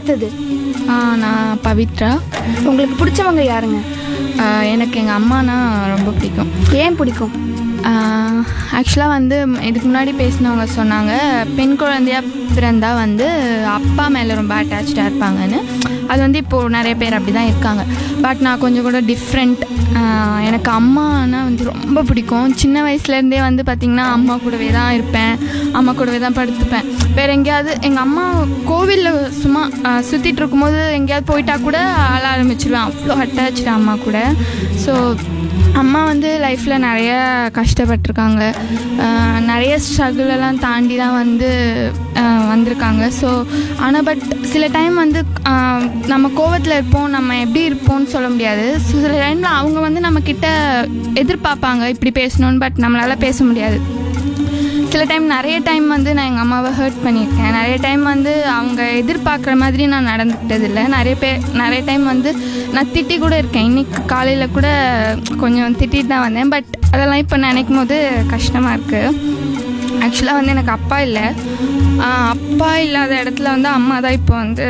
அடுத்தது ஆ, நான் பவித்ரா உங்களுக்கு பிடிச்சவங்க யாருங்க ஆ, எனக்கு எங்கள் அம்மானா ரொம்ப பிடிக்கும் ஏன் பிடிக்கும் ஆக்சுவலாக வந்து இதுக்கு முன்னாடி பேசினவங்க சொன்னாங்க பெண் குழந்தையா பிறந்தா வந்து அப்பா மேலே ரொம்ப அட்டாச்சாக இருப்பாங்கன்னு அது வந்து இப்போது நிறைய பேர் அப்படி தான் இருக்காங்க பட் நான் கொஞ்சம் கூட டிஃப்ரெண்ட் எனக்கு அம்மானா வந்து ரொம்ப பிடிக்கும் சின்ன வயசுலேருந்தே வந்து பார்த்திங்கன்னா அம்மா கூடவே தான் இருப்பேன் அம்மா கூடவே தான் படுத்துப்பேன் வேறு எங்கேயாவது எங்கள் அம்மா கோவிலில் சும்மா சுற்றிட்டு இருக்கும்போது எங்கேயாவது போயிட்டா கூட அழ ஆரம்பிச்சிருவேன் அவ்வளோ அட்டாச்சு அம்மா கூட ஸோ அம்மா வந்து லைஃப்பில் நிறைய கஷ்டப்பட்டிருக்காங்க ஆஹ் நிறைய struggle எல்லாம் தாண்டி தான் வந்து ஆஹ் வந்திருக்காங்க ஸோ ஆனால் பட் சில டைம் வந்து ஆஹ் நம்ம கோவத்தில் இருப்போம் நம்ம எப்படி இருப்போம்னு சொல்ல முடியாது So, சில டைமில் அவங்க வந்து நம்மக்கிட்ட எதிர்பார்ப்பாங்க இப்படி பேசணும்னு பட் நம்மளால் பேச முடியாது சில டைம் நிறைய டைம் வந்து நான் எங்கள் அம்மாவை ஹர்ட் பண்ணியிருக்கேன் நிறைய டைம் வந்து அவங்க எதிர்பார்க்குற மாதிரி நான் நடந்துக்கிட்டதில்லை நிறைய பேர் நிறைய டைம் வந்து நான் திட்டி கூட இருக்கேன் இன்னைக்கு காலையில் கூட கொஞ்சம் திட்டிட்டு தான் வந்தேன் பட் அதெல்லாம் இப்போ நினைக்கும் போது கஷ்டமாக இருக்குது ஆக்சுவலாக வந்து எனக்கு அப்பா இல்லை ஆஹ் அப்பா இல்லாத இடத்துல வந்து அம்மா தான் இப்போ வந்து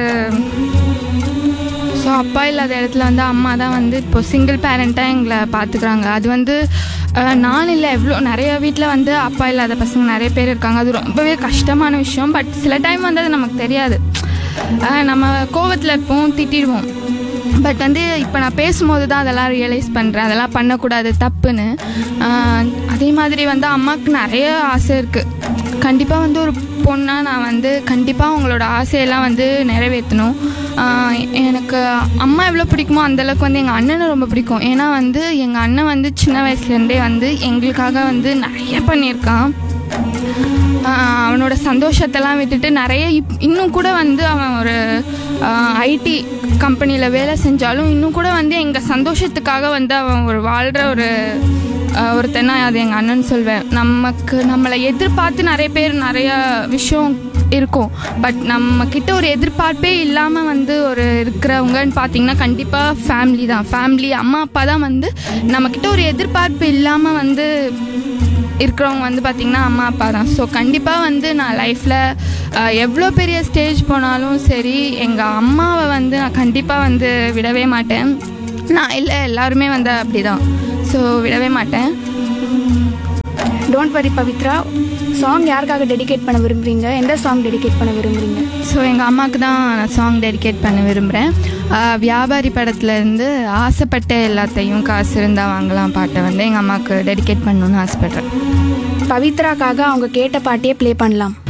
ஸோ அப்பா இல்லாத இடத்துல வந்து அம்மா தான் வந்து இப்போ சிங்கிள் பேரண்ட்டாக எங்களை பார்த்துக்குறாங்க அது வந்து அஹ், நான் இல்லை எவ்வளோ நிறைய வீட்டில் வந்து அப்பா இல்லாத பசங்க நிறைய பேர் இருக்காங்க அது ரொம்பவே கஷ்டமான விஷயம் பட் சில டைம் வந்து அது நமக்கு தெரியாது அஹ், நம்ம கோவத்தில் இருப்போம் திட்டிடுவோம் பட் வந்து இப்போ நான் பேசும்போது தான் அதெல்லாம் ரியலைஸ் பண்ணுறேன் அதெல்லாம் பண்ணக்கூடாது தப்புன்னு அஹ், அதே மாதிரி வந்து அம்மாவுக்கு நிறைய ஆசை இருக்குது கண்டிப்பாக வந்து ஒரு பொண்ணாக நான் வந்து கண்டிப்பாக அவங்களோட ஆசையெல்லாம் வந்து நிறைவேற்றணும் ஆஹ் எனக்கு அம்மா எவ்வளோ பிடிக்குமோ அந்தளவுக்கு வந்து எங்கள் அண்ணனை ரொம்ப பிடிக்கும் ஏன்னா வந்து எங்கள் அண்ணன் வந்து சின்ன வயசுலேருந்தே வந்து எங்களுக்காக வந்து நிறைய பண்ணியிருக்கான் ஆஹ் அவனோட சந்தோஷத்தெல்லாம் விட்டுட்டு நிறைய இப் இன்னும் கூட வந்து அவன் ஒரு ஐடி கம்பெனியில் வேலை செஞ்சாலும் இன்னும் கூட வந்து எங்கள் சந்தோஷத்துக்காக வந்து அவன் ஒரு வாழ்கிற ஒரு ஆஹ் ஒருத்தனா அது எங்கள் அண்ணன் சொல்வேன் நமக்கு நம்மளை எதிர்பார்த்து நிறைய பேர் நிறைய விஷயம் இருக்கும் பட் நம்ம கிட்ட ஒரு எதிர்பார்ப்பே இல்லாமல் வந்து ஒரு இருக்கிறவங்கன்னு பார்த்தீங்கன்னா கண்டிப்பாக ஃபேமிலி தான் ஃபேமிலி அம்மா அப்பா தான் வந்து நம்மக்கிட்ட ஒரு எதிர்பார்ப்பு இல்லாமல் வந்து இருக்கிறவங்க வந்து பார்த்திங்கன்னா அம்மா அப்பா தான் ஸோ கண்டிப்பாக வந்து நான் லைஃப்பில் எவ்வளோ பெரிய ஸ்டேஜ் போனாலும் சரி எங்கள் அம்மாவை வந்து நான் கண்டிப்பாக வந்து விடவே மாட்டேன் நான் இல்லை எல்லாருமே வந்து அப்படி தான் ஸோ விடவே மாட்டேன் டோன்ட் வரி பவித்ரா சாங் யாருக்காக டெடிகேட் பண்ண விரும்புறீங்க எந்த சாங் டெடிகேட் பண்ண விரும்புறீங்க ஸோ எங்கள் அம்மாவுக்கு தான் நான் சாங் டெடிகேட் பண்ண விரும்புகிறேன் வியாபாரி படத்துலேருந்து ஆசைப்பட்ட எல்லாத்தையும் காசு இருந்தால் வாங்கலாம் பாட்டை வந்து எங்கள் அம்மாவுக்கு டெடிகேட் பண்ணணுன்னு ஆசைப்பட்றேன் பவித்ராக்காக அவங்க கேட்ட பாட்டியே ப்ளே பண்ணலாம்